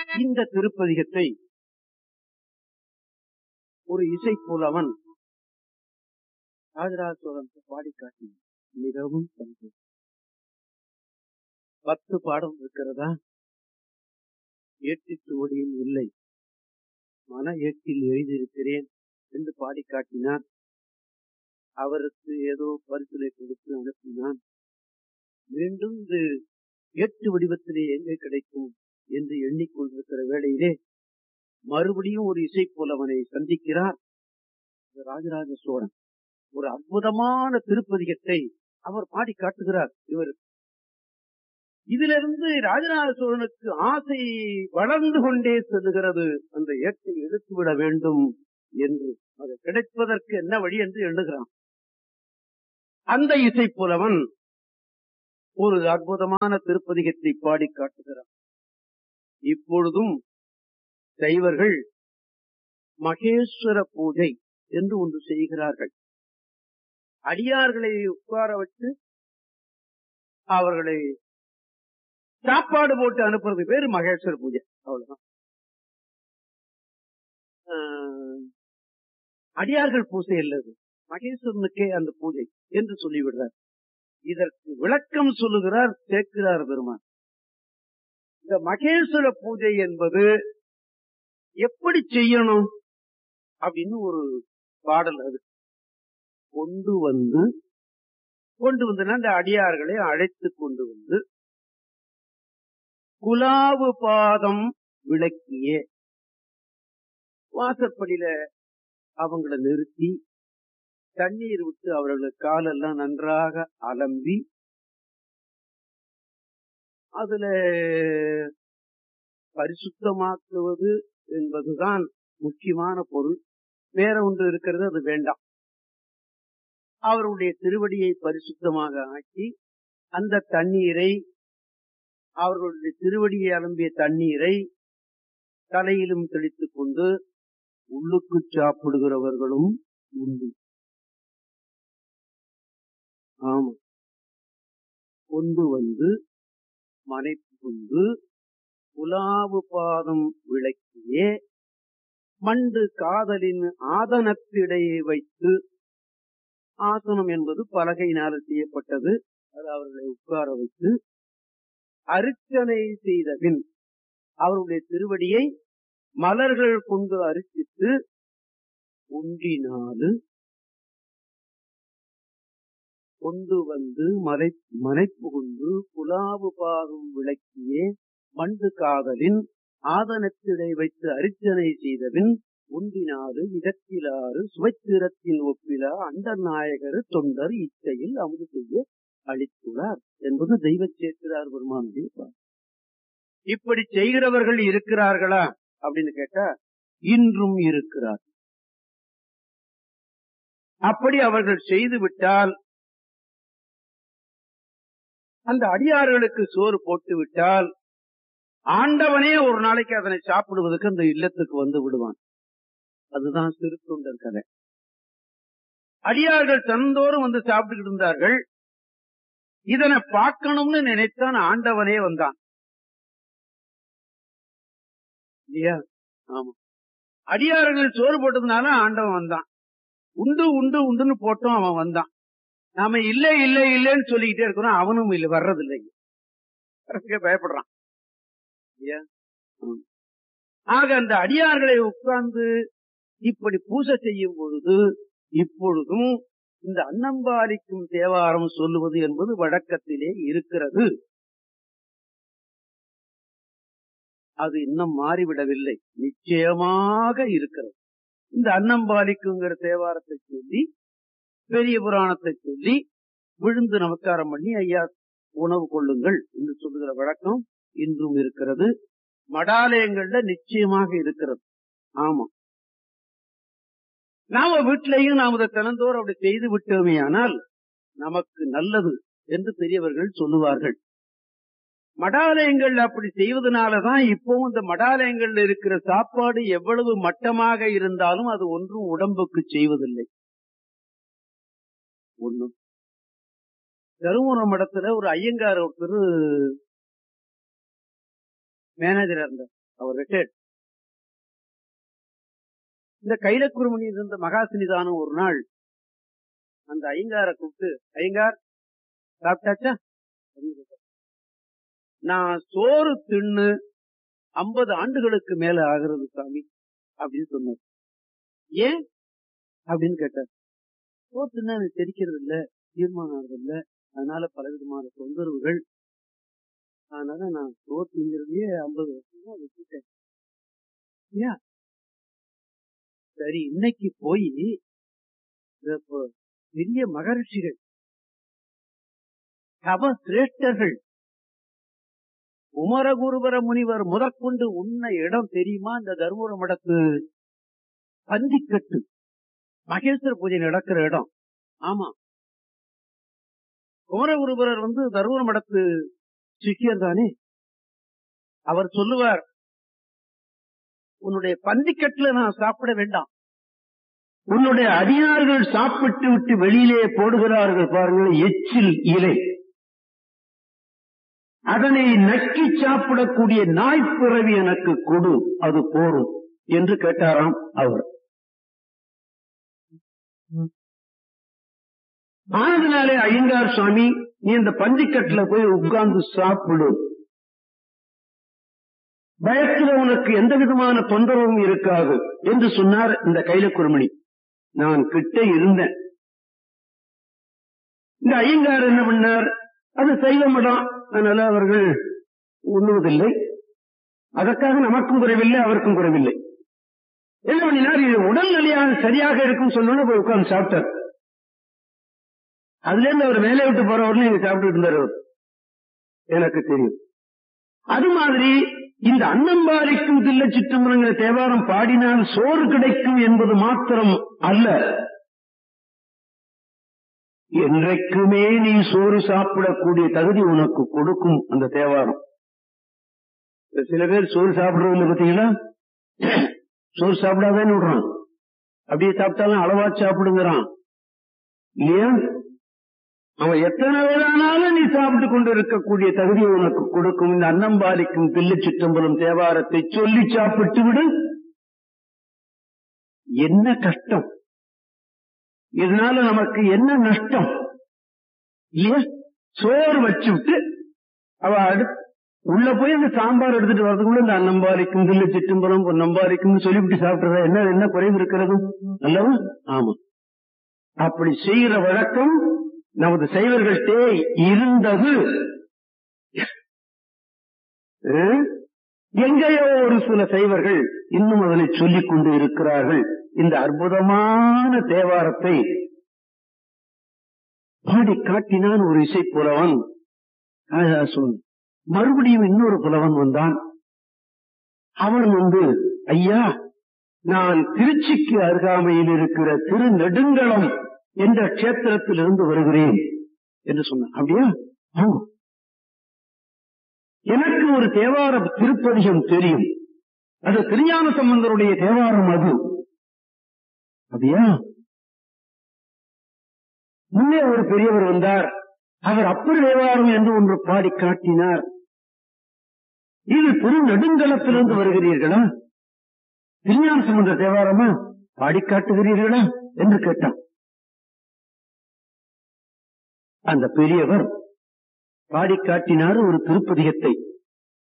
இந்த திருப்பதிகத்தை ஒரு இசை புலவன் ராஜராஜ சோழன் பாடி காட்டினார் மிகவும் சந்தோஷம் பத்து பாடம் இருக்கிறதா ஏட்டுச் சுவடியில் இல்லை மன ஏட்டில் எழுதியிருக்கிறேன் என்று பாடி காட்டினார் அவருக்கு ஏதோ பரிசுரை கொடுத்து அனுப்பினான் மீண்டும் இது ஏட்டு வடிவத்திலே எங்கே கிடைக்கும் என்று எண்ணிக்கொண்டிருக்கிற வேளையிலே மறுபடியும் ஒரு இசை புலவனை சந்திக்கிறார் ராஜராஜ சோழன் ஒரு அற்புதமான திருப்பதிகத்தை அவர் பாடி காட்டுகிறார் இவர் இதிலிருந்து ராஜராஜ சோழனுக்கு ஆசை வளர்ந்து கொண்டே செல்லுகிறது அந்த ஏட்டை எடுத்துவிட வேண்டும் என்று அது கிடைப்பதற்கு என்ன வழி என்று எண்ணுகிறான் அந்த இசை புலவன் ஒரு அற்புதமான திருப்பதிகத்தை பாடி காட்டுகிறார் இப்பொழுதும் சைவர்கள் மகேஸ்வர பூஜை என்று ஒன்று செய்கிறார்கள் அடியார்களை உட்கார வச்சு அவர்களை சாப்பாடு போட்டு அனுப்புறது பேரு மகேஸ்வர பூஜை அவ்வளவுதான் அடியார்கள் பூஜை இல்லது மகேஸ்வரனுக்கே அந்த பூஜை என்று சொல்லிவிடுறார் இதற்கு விளக்கம் சொல்லுகிறார் சேர்க்கிறார் பெருமான் இந்த மகேஸ்வர பூஜை என்பது எப்படி செய்யணும் அப்படின்னு ஒரு பாடல் அது கொண்டு வந்து கொண்டு வந்து அந்த அடியார்களை அழைத்து கொண்டு வந்து குலாவு பாதம் விளக்கியே வாசற்படியில அவங்கள நிறுத்தி தண்ணீர் விட்டு அவர்களுக்கு காலெல்லாம் நன்றாக அலம்பி அதுல பரிசுத்தமாக்குவது என்பதுதான் முக்கியமான பொருள் வேற ஒன்று இருக்கிறது அது வேண்டாம் அவருடைய திருவடியை பரிசுத்தமாக ஆக்கி அந்த தண்ணீரை அவர்களுடைய திருவடியை அலம்பிய தண்ணீரை தலையிலும் தெளித்துக் கொண்டு உள்ளுக்கு சாப்பிடுகிறவர்களும் உண்டு ஆமா கொண்டு வந்து மனைப்பு கொண்டு புலாவு பாதம் விளக்கியே மண்டு காதலின் ஆதனத்திடையே வைத்து ஆசனம் என்பது பலகையினால் செய்யப்பட்டது அது அவர்களை உட்கார வைத்து அர்ச்சனை செய்த பின் அவருடைய திருவடியை மலர்கள் கொண்டு அரிசித்து உண்டினாலு கொண்டு வந்து மலை மனைப்பு கொண்டு புலாவு பாகும் விளக்கியே மண்டு காதலின் ஆதனத்திடை வைத்து அரிச்சனை செய்தபின் உண்டினாறு இடத்திலாறு சுவைத்திரத்தில் ஒப்பிலா அண்டர் நாயகர் தொண்டர் இச்சையில் அமுது செய்ய அளித்துள்ளார் என்பது தெய்வ சேர்க்கிறார் பெருமானுடைய இப்படி செய்கிறவர்கள் இருக்கிறார்களா அப்படின்னு கேட்டா இன்றும் இருக்கிறார் அப்படி அவர்கள் செய்து விட்டால் அந்த அடியார்களுக்கு சோறு போட்டு விட்டால் ஆண்டவனே ஒரு நாளைக்கு அதனை சாப்பிடுவதற்கு அந்த இல்லத்துக்கு வந்து விடுவான் அதுதான் சிறுத்தொண்டர் கதை அடியார்கள் தினந்தோறும் வந்து சாப்பிட்டுக்கிட்டு இருந்தார்கள் இதனை பார்க்கணும்னு நினைத்தான் ஆண்டவனே வந்தான் இல்லையா ஆமா அடியார்கள் சோறு போட்டதுனால ஆண்டவன் வந்தான் உண்டு உண்டு உண்டுன்னு போட்டோம் அவன் வந்தான் நாம இல்ல இல்ல இல்லன்னு சொல்லிக்கிட்டே இருக்கிறோம் அவனும் இல்ல வர்றது இல்லை பயப்படுறான் ஆக அந்த அடியார்களை உட்கார்ந்து இப்படி பூசை செய்யும் பொழுது இப்பொழுதும் இந்த அன்னம்பாலிக்கும் தேவாரம் சொல்லுவது என்பது வழக்கத்திலே இருக்கிறது அது இன்னும் மாறிவிடவில்லை நிச்சயமாக இருக்கிறது இந்த அன்னம்பாலிக்குங்கிற தேவாரத்தை சொல்லி பெரிய புராணத்தை சொல்லி விழுந்து நமஸ்காரம் பண்ணி ஐயா உணவு கொள்ளுங்கள் என்று சொல்லுகிற வழக்கம் இன்றும் இருக்கிறது மடாலயங்கள்ல நிச்சயமாக இருக்கிறது ஆமா நாம வீட்டிலையும் நாம் இதை தினந்தோறும் அப்படி செய்து விட்டோமே ஆனால் நமக்கு நல்லது என்று பெரியவர்கள் சொல்லுவார்கள் மடாலயங்கள் அப்படி செய்வதனாலதான் இப்பவும் இந்த மடாலயங்கள்ல இருக்கிற சாப்பாடு எவ்வளவு மட்டமாக இருந்தாலும் அது ஒன்றும் உடம்புக்கு செய்வதில்லை ஒண்ணும் தருமபுரம் மடத்துல ஒரு ஐயங்கார் ஒருத்தர் மேனேஜரா இருந்தார் அவர் ரிட்டையர்ட் இந்த கைலக்குருமணி இருந்த மகாசினிதானம் ஒரு நாள் அந்த ஐங்கார கூப்பிட்டு ஐங்கார் சாப்பிட்டாச்சா அப்படின்னு கேட்டார். நான் சோறு தின்னு ஐம்பது ஆண்டுகளுக்கு மேல ஆகிறது சாமி அப்படின்னு சொன்னார் ஏன் அப்படின்னு கேட்டார் சோறு தின்னா எனக்கு தெரிக்கிறது இல்ல தீர்மானம் ஆகிறது இல்ல அதனால பலவிதமான தொந்தரவுகள் அதனால நான் சோறு திங்கிறதையே ஐம்பது வருஷமா விட்டுட்டேன் ஏன் சரி இன்னைக்கு போய் இந்த இப்போ பெரிய மகரிஷிகள் தவ சிரேஷ்டர்கள் குமரகுருபர முனிவர் முதற்கொண்டு உன்ன இடம் தெரியுமா இந்த தர்மபுர மடத்து பந்திக்கட்டு மகேஸ்வர பூஜை நடக்கிற இடம் ஆமா குமரகுருபரர் வந்து தர்மபுர மடத்து சிக்கியர் தானே அவர் சொல்லுவார் உன்னுடைய பந்திக்கட்டுல நான் சாப்பிட வேண்டாம் உன்னுடைய அடியார்கள் சாப்பிட்டு விட்டு வெளியிலே போடுகிறார்கள் பாருங்கள் எச்சில் இலை அதனை நக்கி சாப்பிடக்கூடிய நாய்ப்பிறவி எனக்கு கொடு அது போரும் என்று கேட்டாராம் அவர் ஆனதுனாலே ஐயங்கார் சுவாமி நீ இந்த பந்திக்கட்டுல போய் உட்கார்ந்து சாப்பிடு பயத்துல உனக்கு எந்த விதமான தொந்தரவும் இருக்காது என்று சொன்னார் இந்த கைலக்குருமணி நான் கிட்ட இருந்தேன் இந்த ஐயங்கார் என்ன பண்ணார் அது சைவ மடம் அதனால அவர்கள் உண்ணுவதில்லை அதற்காக நமக்கும் குறைவில்லை அவருக்கும் குறைவில்லை என்ன பண்ணினார் இது உடல் நிலையாக சரியாக இருக்கும் சொல்லணும்னு போய் உட்கார்ந்து சாப்பிட்டார் அதுல இருந்து அவர் வேலையை விட்டு போறவர்கள் இங்க சாப்பிட்டு இருந்தார் அவர் எனக்கு தெரியும் அது மாதிரி இந்த அன்னம்பாரிக்கும் தில்ல சிற்றம்பலங்கிற தேவாரம் பாடினால் சோறு கிடைக்கும் என்பது மாத்திரம் அல்ல என்றைக்குமே நீ சோறு சாப்பிடக்கூடிய தகுதி உனக்கு கொடுக்கும் அந்த தேவாரம் சில பேர் சோறு சாப்பிடுறவங்க பாத்தீங்களா சோறு சாப்பிடாதேன்னு விடுறான் அப்படியே சாப்பிட்டாலும் அளவா சாப்பிடுங்கிறான் இல்லையா அவன் எத்தனை பேரானாலும் நீ சாப்பிட்டு கொண்டு இருக்கக்கூடிய தகுதி உனக்கு கொடுக்கும் இந்த அன்னம்பாலிக்கும் பில்லு சிற்றம்பலம் தேவாரத்தை சொல்லி சாப்பிட்டு விடு என்ன கஷ்டம் இதனால நமக்கு என்ன நஷ்டம் இல்லையா சோறு வச்சு விட்டு அவ அடுத்து உள்ள போய் அந்த சாம்பார் எடுத்துட்டு வரதுக்குள்ள இந்த அன்னம்பாரிக்கும் தில்லு சிற்றம்பலம் பொன்னம்பாரிக்கும் சொல்லிவிட்டு சாப்பிட்டதா என்ன என்ன குறைவு இருக்கிறது அல்லவா ஆமா அப்படி செய்கிற வழக்கம் நமது சைவர்கள்டே இருந்தது அஹ், எங்கேயோ ஒரு சில சைவர்கள் இன்னும் அதனை சொல்லிக் கொண்டு இருக்கிறார்கள் இந்த அற்புதமான தேவாரத்தை பாடி காட்டினான் ஒரு இசை புலவன் காளிதாசன் மறுபடியும் இன்னொரு புலவன் வந்தான் அவன் வந்து ஐயா நான் திருச்சிக்கு அருகாமையில் இருக்கிற திருநெடுங்களம் என்ற கஷேத்திரத்திலிருந்து வருகிறேன் என்று சொன்னான் அப்படியா ஆமா. எனக்கு ஒரு தேவார திருப்பதிகம் தெரியும் அது திருஞான சம்பந்தருடைய தேவாரம் அது அப்படியா முன்னே ஒரு பெரியவர் வந்தார் அவர் அப்பர் தேவாரம் என்று ஒன்று பாடி காட்டினார் இது திரு நெடுங்கலத்திலிருந்து வருகிறீர்களா திருஞான சம்பந்த தேவாரமா பாடி காட்டுகிறீர்களா என்று கேட்டான் அந்த பெரியவர் பாடி காட்டினார் ஒரு திருப்பதிகத்தை